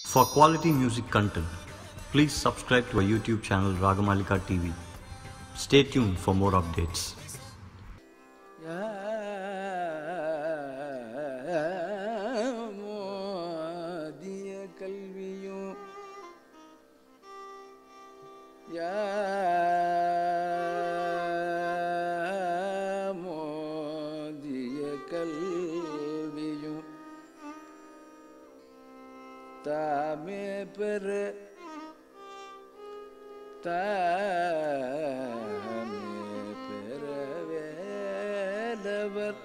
For quality music content, please subscribe to our YouTube channel Ragamalika TV. Stay tuned for more updates. மோதிய கல்வியும் மோதிய கல்வியும் தாமே பெற தாமே பெற வேலவர்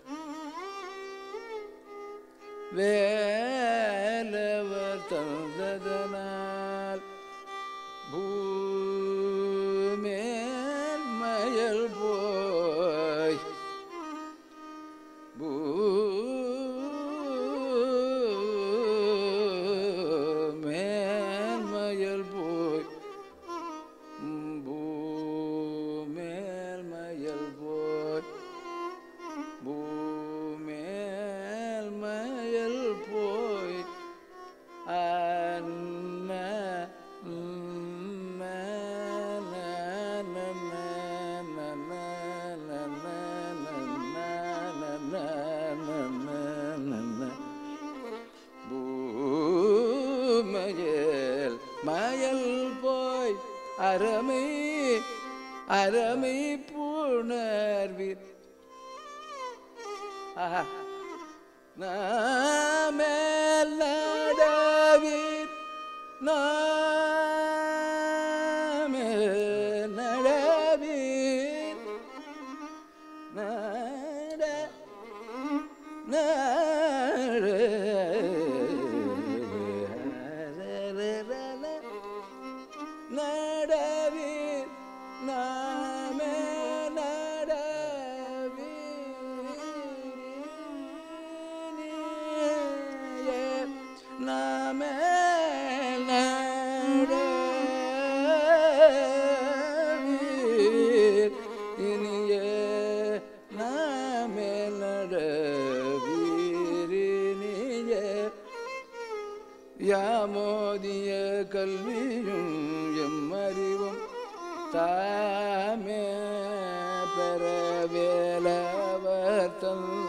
வேலவர் தந்ததனால் பூமேல் மயல் போய் பூமேல் மயல் போய் பூமேல் மயல் போய் பூமேல் மயல் போய் அன்ன பூமயல் மயல் போய் அறமை அறமை புணர்வீர் ஆஹா நாமேல் நடவீர் நாமேல் நடவீர் நட நடவீர் நாமே நடவீர் நாமே நடவீர் இனிய நாமே நடவீர் இனிய யாமோதிய கல்வியும் எம்மறிவும் தாமே பெற வேலவர்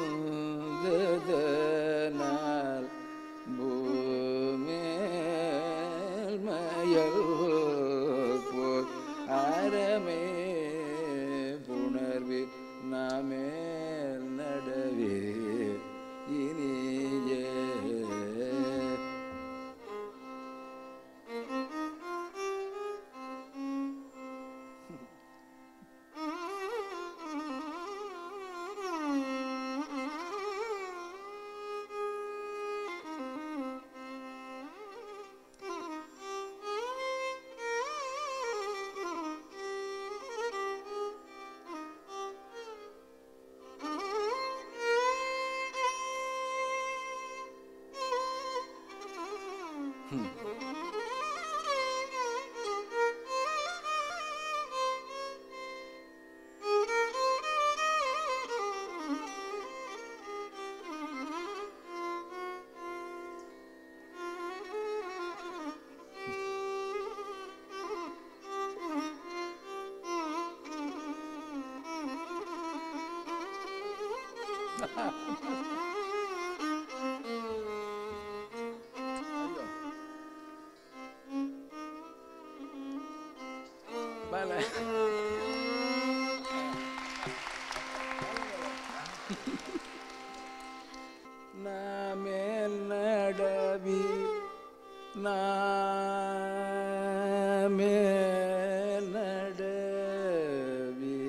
தந்ததனால் பூமேல் மயல் போய் அறமே புணர்வி நாமேல் நடவே இனிய Vale. நாமேல் நடவி நாமேல் நடவி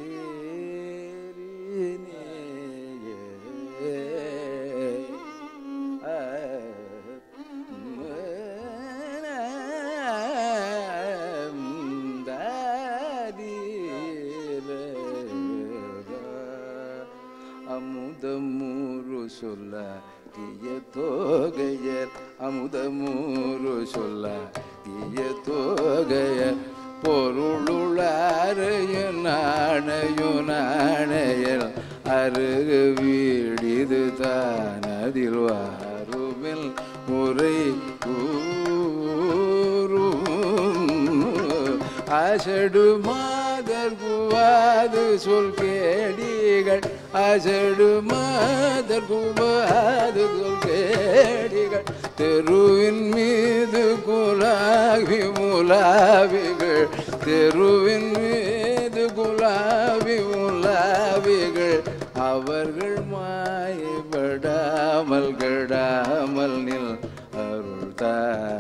அமுதமூறு சொல்ல தீய தோகையர் அமுதமூறு சொல்ல தீய தோகையர் பொருளுளாரைய நாணையு நாணையர் அருகு வீடிது தானதில் வாருமில் முறை கூ அசடு மாதர் குவாது சொல் கேடிகள் அசடு மாதர் குவாது சொல் கேடிகள் தெருவின் மீது குலாவி முலாவிகள் தெருவின் மீது குலாவி முலாவிகள் அவர்கள் மாயப்படாமல் கெடாமல் நில் அருள் தா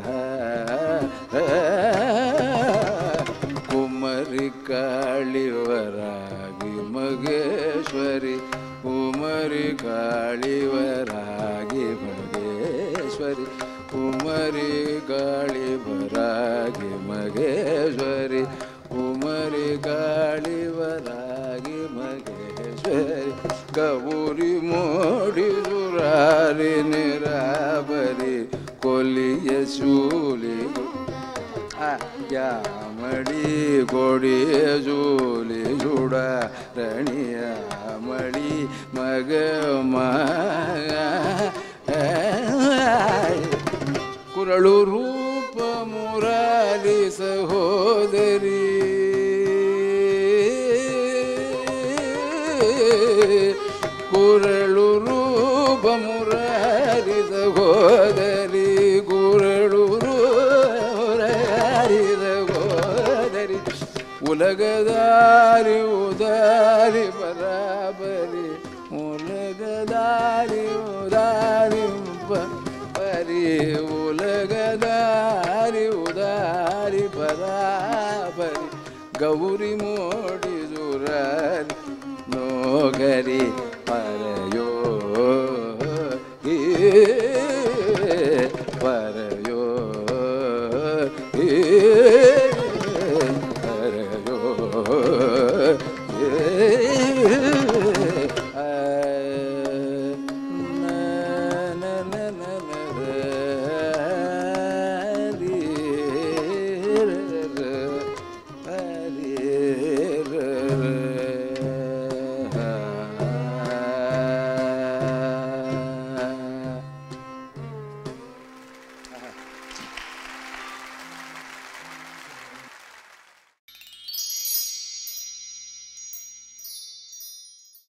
குமரி காளிவராகி மகேஸ்வரி குமரி காளிவராகி மகேஸ்வரி குமரி காளிவராகி மகேஸ்வரி குமரி காளிவராகி மகேஸ்வரி கௌரி மோடி சுராரி நிராபரி கொல்லிய சூலி யாமடி கொடிய ஜூலி சுடரணியாமடி மகமா குரಳು ರೂಪ ಮುರಾರಿ ಸಹೋದರಿ ಕುರಳು ರೂಪ ಮುರಾರಿ ಸಹೋದರಿ ಕುರಳು ಮುರಾರಿ ಸಹೋದರಿ ಉಲಗದಾರಿ ಉದಾರಿ ಬರಾಬರಿ உலகதாரி உதாரி பரி உலகதாரி உதாரி பராபரி கௌரி மோடி சுரரி நோகரி